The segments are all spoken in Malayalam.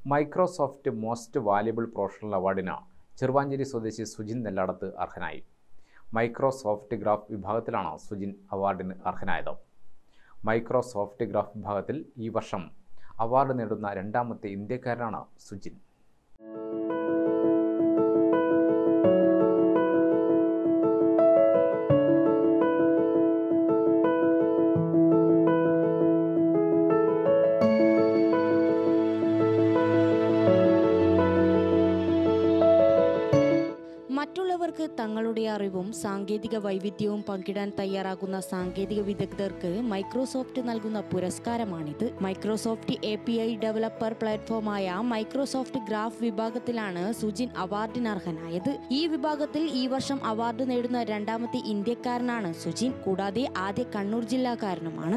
മൈക്രോസോഫ്റ്റ് മോസ്റ്റ് വാല്യബിൾ പ്രൊഫഷണൽ അവാർഡിന് ചെറുവാഞ്ചേരി സ്വദേശി സുജിൻ നെല്ലാടത്ത് അർഹനായി മൈക്രോസോഫ്റ്റ് ഗ്രാഫ് വിഭാഗത്തിലാണ് സുജിൻ അവാർഡിന് അർഹനായത് മൈക്രോസോഫ്റ്റ് ഗ്രാഫ് വിഭാഗത്തിൽ ഈ വർഷം അവാർഡ് നേടുന്ന രണ്ടാമത്തെ ഇന്ത്യക്കാരനാണ് സുജിൻ മറ്റുള്ളവർക്ക് തങ്ങളുടെ അറിവും സാങ്കേതിക വൈവിധ്യവും പങ്കിടാൻ തയ്യാറാകുന്ന സാങ്കേതിക വിദഗ്ധർക്ക് മൈക്രോസോഫ്റ്റ് നൽകുന്ന പുരസ്കാരമാണിത് Microsoft A P I developer പ്ലാറ്റ്ഫോമായ മൈക്രോസോഫ്റ്റ് ഗ്രാഫ് വിഭാഗത്തിലാണ് സുജിൻ അവാർഡിന് അർഹനായത് ഈ വിഭാഗത്തിൽ ഈ വർഷം അവാർഡ് നേടുന്ന രണ്ടാമത്തെ ഇന്ത്യക്കാരനാണ് സുജിൻ കൂടാതെ ആദ്യ കണ്ണൂർ ജില്ലാക്കാരനുമാണ്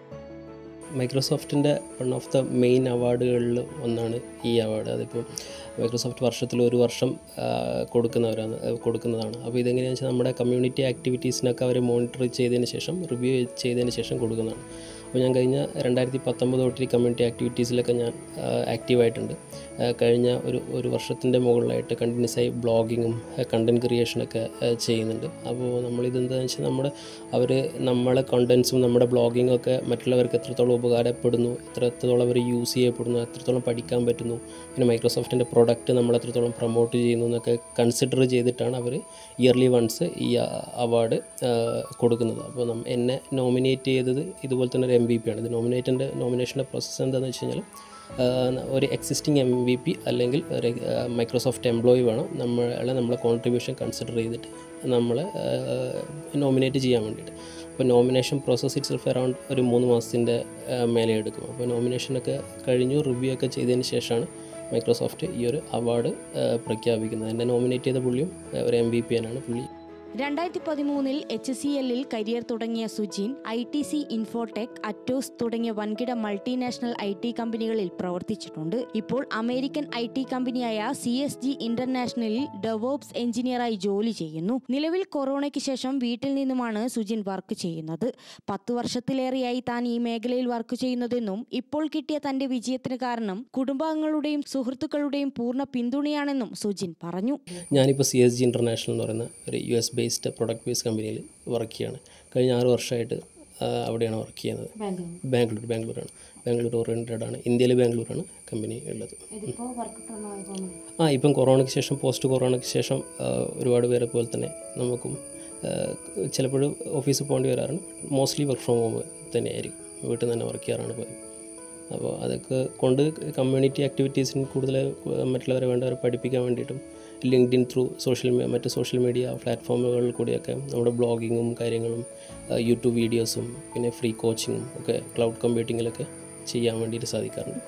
മൈക്രോസോഫ്റ്റിൻ്റെ വൺ ഓഫ് ദ മെയിൻ അവാർഡുകളിൽ ഒന്നാണ് ഈ അവാർഡ് അതിപ്പോൾ മൈക്രോസോഫ്റ്റ് വർഷത്തിൽ ഒരു വർഷം ആ, കൊടുക്കുന്നവരാണ് ആ, കൊടുക്കുന്നതാണ് അപ്പോൾ ഇതെങ്ങനെയാണെന്ന് വെച്ചാൽ നമ്മുടെ കമ്മ്യൂണിറ്റി ആക്ടിവിറ്റീസിനൊക്കെ അവർ മോണിറ്റർ ചെയ്തതിന് ശേഷം റിവ്യൂ ചെയ്തതിന് ശേഷം കൊടുക്കുന്നതാണ് അപ്പോൾ ഞാൻ കഴിഞ്ഞ രണ്ടായിരത്തി പത്തൊമ്പത് തൊട്ട് ഈ കമ്മ്യൂണിറ്റി ആക്ടിവിറ്റീസിലൊക്കെ ഞാൻ ആക്റ്റീവായിട്ടുണ്ട് ആ, കഴിഞ്ഞ ഒരു ഒരു വർഷത്തിൻ്റെ മുകളിലായിട്ട് കണ്ടിന്യൂസ് ആയി ബ്ലോഗിങ്ങും കണ്ടൻറ് ക്രിയേഷനൊക്കെ ആ, ചെയ്യുന്നുണ്ട് അപ്പോൾ നമ്മളിതെന്താണെന്ന് വെച്ചാൽ നമ്മുടെ അവർ നമ്മളെ കണ്ടൻസും നമ്മുടെ ബ്ലോഗിങ്ങും ഒക്കെ മറ്റുള്ളവർക്ക് എത്രത്തോളം ഉപകാരപ്പെടുന്നു എത്രത്തോളം അവർ യൂസ് ചെയ്യപ്പെടുന്നു എത്രത്തോളം പഠിക്കാൻ പറ്റുന്നു പിന്നെ മൈക്രോസോഫ്റ്റിൻ്റെ പ്രൊഡക്റ്റ് നമ്മൾ എത്രത്തോളം പ്രൊമോട്ട് ചെയ്യുന്നു എന്നൊക്കെ കൺസിഡർ ചെയ്തിട്ടാണ് അവർ ഇയർലി വൺസ് ഈ അവാർഡ് കൊടുക്കുന്നത് അപ്പോൾ നം എന്നെ നോമിനേറ്റ് ചെയ്തത് ഇതുപോലെ തന്നെ ഒരു എം വി പി ആണ് ഇത് നോമിനേറ്റിൻ്റെ നോമിനേഷൻ്റെ പ്രോസസ്സ് എന്താണെന്ന് വെച്ച് കഴിഞ്ഞാൽ ആഹ് ഒരു എക്സിസ്റ്റിംഗ് എം വി പി അല്ലെങ്കിൽ ഒരു മൈക്രോസോഫ്റ്റ് എംപ്ലോയി വേണം നമ്മളെ നമ്മളെ കോൺട്രിബ്യൂഷൻ കൺസിഡർ ചെയ്തിട്ട് നമ്മളെ നോമിനേറ്റ് ചെയ്യാൻ വേണ്ടിയിട്ട് അപ്പോൾ nomination process itself around ഒരു മൂന്ന് മാസത്തിൻ്റെ മേലെ എടുക്കും അപ്പോൾ നോമിനേഷനൊക്കെ കഴിഞ്ഞു റിവ്യൂ ഒക്കെ ചെയ്തതിന് ശേഷമാണ് മൈക്രോസോഫ്റ്റ് ഈ ഒരു അവാർഡ് പ്രഖ്യാപിക്കുന്നത് എന്നെ നോമിനേറ്റ് ചെയ്ത പുള്ളിയും ആഹ് ഒരു എം വി പി ആണ് പുള്ളി രണ്ടായിരത്തി പതിമൂന്നിൽ എച്ച് സി എല്ലിൽ കരിയർ തുടങ്ങിയ Sujin I T C Infotech Atos തുടങ്ങിയ വൻകിട മൾട്ടിനാഷണൽ ഐ ടി കമ്പനികളിൽ പ്രവർത്തിച്ചിട്ടുണ്ട് ഇപ്പോൾ അമേരിക്കൻ ഐ ടി കമ്പനിയായ സി എസ് ജി ഇന്റർനാഷണലിൽ ഡെവോപ്സ് എഞ്ചിനീയറായി ജോലി ചെയ്യുന്നു നിലവിൽ കൊറോണയ്ക്ക് ശേഷം വീട്ടിൽ നിന്നുമാണ് സുജിൻ വർക്ക് ചെയ്യുന്നത് പത്തു വർഷത്തിലേറെയായി താൻ ഈ മേഖലയിൽ വർക്ക് ചെയ്യുന്നതെന്നും ഇപ്പോൾ കിട്ടിയ തന്റെ വിജയത്തിന് കാരണം കുടുംബാംഗങ്ങളുടെയും സുഹൃത്തുക്കളുടെയും പൂർണ്ണ പിന്തുണയാണെന്നും സുജിൻ പറഞ്ഞു ഞാനിപ്പോൾ സി എസ് ജി ഇൻ്റർനാഷണൽ എന്ന് പറയുന്ന ഒരു U S based product based കമ്പനിയിൽ വർക്ക് ചെയ്യാണ് കഴിഞ്ഞ ആറ് വർഷമായിട്ട് ആ, അവിടെയാണ് വർക്ക് ചെയ്യുന്നത് ബാംഗ്ലൂർ ബാംഗ്ലൂരാണ് ബാംഗ്ലൂർ ഓറിയൻറ്റഡ് ആണ് ഇന്ത്യയിൽ ബാംഗ്ലൂരാണ് കമ്പനി ഉള്ളത് ആ ഇപ്പം കൊറോണയ്ക്ക് ശേഷം പോസ്റ്റ് കൊറോണയ്ക്ക് ശേഷം ആ, ഒരുപാട് പേരെ പോലെ തന്നെ നമുക്കും ചിലപ്പോഴും ഓഫീസിൽ പോകേണ്ടി വരാറുണ്ട് മോസ്റ്റ്ലി വർക്ക് ഫ്രം ഹോം തന്നെയായിരിക്കും വീട്ടിൽ നിന്ന് തന്നെ വർക്ക് ചെയ്യാറാണ് പതിവ് അപ്പോൾ അതൊക്കെ കൊണ്ട് കമ്മ്യൂണിറ്റി ആക്ടിവിറ്റീസിന് കൂടുതൽ മറ്റുള്ളവരെ വേണ്ടവരെ പഠിപ്പിക്കാൻ വേണ്ടിയിട്ടും ലിങ്ക്ഡിൻ ത്രൂ സോഷ്യൽ മറ്റ് സോഷ്യൽ മീഡിയ പ്ലാറ്റ്ഫോമുകളിൽ കൂടിയൊക്കെ നമ്മുടെ ബ്ലോഗിങ്ങും കാര്യങ്ങളും ആ, യൂട്യൂബ് വീഡിയോസും പിന്നെ ഫ്രീ കോച്ചിങ്ങും ഒക്കെ ക്ലൗഡ് കമ്പ്യൂട്ടിങ്ങിലൊക്കെ ചെയ്യാൻ വേണ്ടിയിട്ട് സാധിക്കാറുണ്ട്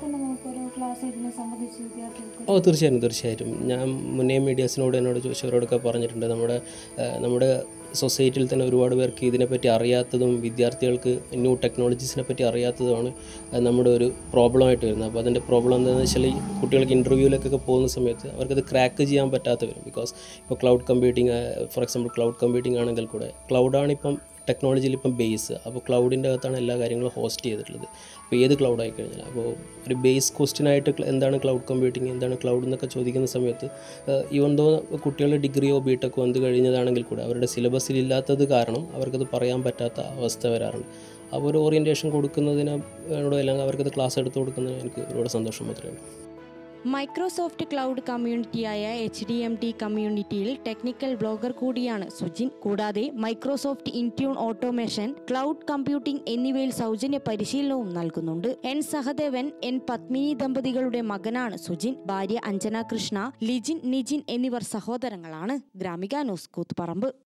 ഓ തീർച്ചയായും തീർച്ചയായിട്ടും ഞാൻ മുന്നേ മീഡിയാസിനോട് എന്നോട് ചോദിച്ചവരോടൊക്കെ പറഞ്ഞിട്ടുണ്ട് നമ്മുടെ ആ, നമ്മുടെ സൊസൈറ്റിയിൽ തന്നെ ഒരുപാട് പേർക്ക് ഇതിനെപ്പറ്റി അറിയാത്തതും വിദ്യാർത്ഥികൾക്ക് ന്യൂ ടെക്നോളജീസിനെ പറ്റി അറിയാത്തതുമാണ് ആ, നമ്മുടെ ഒരു പ്രോബ്ലമായിട്ട് വരുന്നത് അപ്പോൾ അതിൻ്റെ പ്രോബ്ലം എന്താണെന്ന് വെച്ചാൽ ഈ കുട്ടികൾക്ക് ഇൻ്റർവ്യൂവിലേക്കൊക്കെ പോകുന്ന സമയത്ത് അവർക്കത് ക്രാക്ക് ചെയ്യാൻ പറ്റാത്ത വരും ബിക്കോസ് ഇപ്പോൾ cloud computing for example cloud computing ആണെങ്കിൽ കൂടെ ക്ലൗഡാണ് ഇപ്പം ടെക്നോളജിയിൽ ഇപ്പം ബേസ് അപ്പോൾ ക്ലൗഡിൻ്റെ അകത്താണ് എല്ലാ കാര്യങ്ങളും ഹോസ്റ്റ് ചെയ്തിട്ടുള്ളത് അപ്പോൾ ഏത് ക്ലൗഡ് ആയി കഴിഞ്ഞാൽ അപ്പോൾ ഒരു ബേസ് ക്വസ്റ്റ്യൻ ആയിട്ട് cl- എന്താണ് ക്ലൗഡ് കമ്പ്യൂട്ടിങ് എന്താണ് ക്ലൗഡ് എന്നൊക്കെ ചോദിക്കുന്ന സമയത്ത് ഈവൻ ദോ കുട്ടികൾ ഡിഗ്രിയോ ബിടെക്കോ എന്ത് കഴിഞ്ഞതാണെങ്കിൽ കൂടെ അവരുടെ സിലബസിൽ ഇല്ലാത്തത് കാരണം അവർക്കത് പറയാൻ പറ്റാത്ത അവസ്ഥ വരാറുണ്ട് അപ്പോൾ ഒരു ഓറിയൻറ്റേഷൻ കൊടുക്കുന്നതിനോട് അല്ലെങ്കിൽ അവർക്കത് ക്ലാസ് എടുത്ത് കൊടുക്കുന്നതിന് എനിക്ക് ഒരുപാട് സന്തോഷം മാത്രമേ ഉള്ളൂ മൈക്രോസോഫ്റ്റ് ക്ലൗഡ് കമ്മ്യൂണിറ്റിയായ എച്ച് ഡി എം ടി കമ്മ്യൂണിറ്റിയിൽ ടെക്നിക്കൽ ബ്ലോഗർ കൂടിയാണ് സുജിൻ കൂടാതെ Microsoft Intune automation cloud computing എന്നിവയിൽ സൗജന്യ പരിശീലനവും നൽകുന്നുണ്ട് എൻ സഹദേവൻ എൻ പത്മിനി ദമ്പതികളുടെ മകനാണ് സുജിൻ ഭാര്യ അഞ്ജന കൃഷ്ണ ലിജിൻ നിജിൻ എന്നിവർ സഹോദരങ്ങളാണ് ഗ്രാമിക ന്യൂസ് കൂത്തുപറമ്പ്